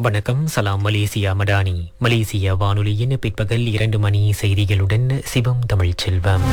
வணக்கம் சலாம் மலேசியா மடானி மலேசிய வானொலியின் பிற்பகல் இரண்டு மணி செய்திகளுடன் சிவம் தமிழ்ச்செல்வம்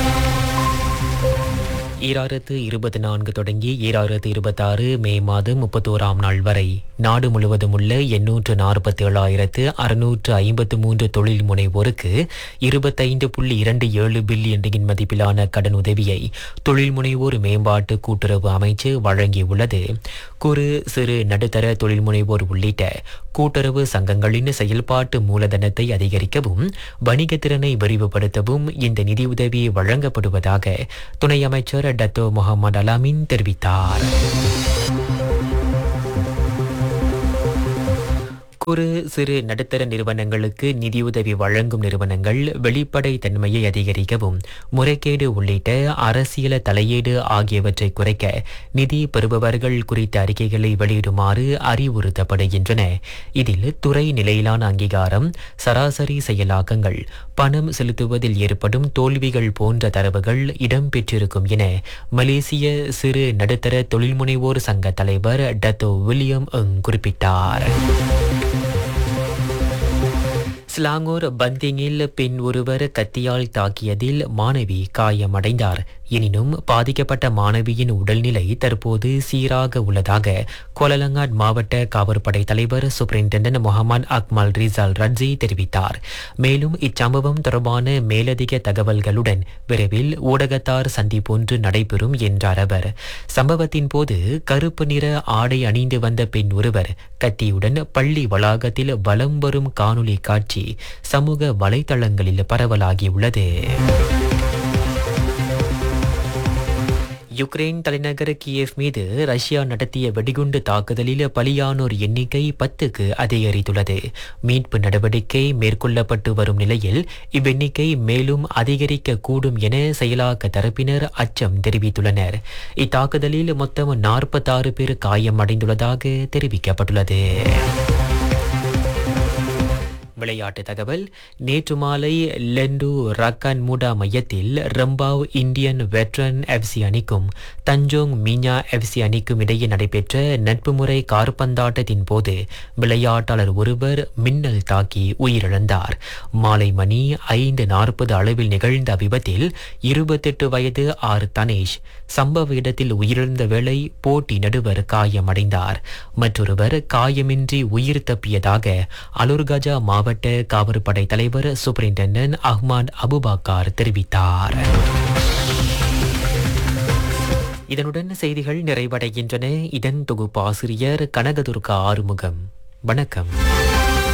ஈராயிரத்து இருபத்தி நான்கு தொடங்கி ஈராயிரத்து இருபத்தாறு மே மாதம் முப்பத்தோராம் நாள் வரை நாடு முழுவதும் உள்ள எண்ணூற்று நாற்பத்தி ஏழாயிரத்து அறுநூற்று ஐம்பத்து மூன்று தொழில் முனைவோருக்கு இருபத்தைந்து புள்ளி இரண்டு ஏழு பில்லியன் ரிங்கின் மதிப்பிலான கடன் உதவியை தொழில் முனைவோர் மேம்பாட்டு கூட்டுறவு அமைச்சு வழங்கியுள்ளது குறு சிறு நடுத்தர தொழில் முனைவோர் உள்ளிட்ட கூட்டுறவு சங்கங்களின் செயல்பாட்டு மூலதனத்தை அதிகரிக்கவும் வணிக திறனை விரிவுபடுத்தவும் இந்த நிதியுதவி வழங்கப்படுவதாக துணை அமைச்சர் டத்தோ முகமது அலாமின் தெரிவித்தார் குறு சிறு நடுத்தர நிறுவனங்களுக்கு நிதியுதவி வழங்கும் நிறுவனங்கள் வெளிப்படை தன்மையை அதிகரிக்கவும் முறைகேடு உள்ளிட்ட அரசியல தலையீடு ஆகியவற்றை குறைக்க நிதி பெறுபவர்கள் குறித்த அறிக்கைகளை வெளியிடுமாறு அறிவுறுத்தப்படுகின்றன இதில் துறை நிலையிலான அங்கீகாரம் சராசரி செயலாக்கங்கள் பணம் செலுத்துவதில் ஏற்படும் தோல்விகள் போன்ற தரவுகள் இடம்பெற்றிருக்கும் என மலேசிய சிறு நடுத்தர தொழில்முனைவோர் சங்க தலைவர் டத்தோ வில்லியம் எங் குறிப்பிட்டார் ஸ்லாங்கூர் பந்திங்கில் பெண் ஒருவர் கத்தியால் தாக்கியதில் மாணவி காயமடைந்தார் எனினும் பாதிக்கப்பட்ட மாணவியின் உடல்நிலை தற்போது சீராக உள்ளதாக கோலலங்காட் மாவட்ட காவற்படை தலைவர் superintendent Mohamad Akmal Rizal Radzi தெரிவித்தார் மேலும் இச்சம்பவம் தொடர்பான மேலதிக தகவல்களுடன் விரைவில் ஊடகத்தார் சந்திப்பொன்று நடைபெறும் என்றார் அவர் சம்பவத்தின் போது கருப்பு நிற ஆடை அணிந்து வந்த பெண் ஒருவர் கத்தியுடன் பள்ளி வளாகத்தில் வலம் வரும் காணொலி காட்சி சமூக வலைதளங்களில் பரவலாகியுள்ளது யுக்ரைன் தலைநகர் கியேவ் மீது ரஷ்யா நடத்திய வெடிகுண்டு தாக்குதலில் பலியானோர் எண்ணிக்கை பத்துக்கு அதிகரித்துள்ளது மீட்பு நடவடிக்கை மேற்கொள்ளப்பட்டு வரும் நிலையில் இவ்வெண்ணிக்கை மேலும் அதிகரிக்க கூடும் என செயலாக்க தரப்பினர் அச்சம் தெரிவித்துள்ளனர் இத்தாக்குதலில் மொத்தம் நாற்பத்தாறு பேர் காயமடைந்துள்ளதாக தெரிவிக்கப்பட்டுள்ளது விளையாட்டு தகவல் நேற்று மாலை லெண்டு ரக்கான் மூடா மையத்தில் ரம்பாவ் இந்தியன் வெட்ரன் எஃப்சி அணிக்கும் தஞ்சோங் மீனா எஃப்சி அணிக்கும் இடையே நடைபெற்ற நட்பு முறை கார்பந்தாட்டத்தின் போது விளையாட்டாளர் ஒருவர் மின்னல் தாக்கி உயிரிழந்தார் மாலை மணி ஐந்து நாற்பது அளவில் நிகழ்ந்த விபத்தில் இருபத்தெட்டு வயது ஆர் தனேஷ் சம்பவ இடத்தில் உயிரிழந்த வேளை போட்டி நடுவர் காயமடைந்தார் மற்றொருவர் காயமின்றி உயிர் தப்பியதாக அலுர்கஜா மாவட்ட மாவட்ட காவற்படை தலைவர் சூப்பரிண்டென்டன்ட் அஹ்மத் அபுபாக்கார் தெரிவித்தார் இதனுடன் செய்திகள் நிறைவடைகின்றன இதன் தொகுப்பாசிரியர் கனகதுர்கா ஆறுமுகம் வணக்கம்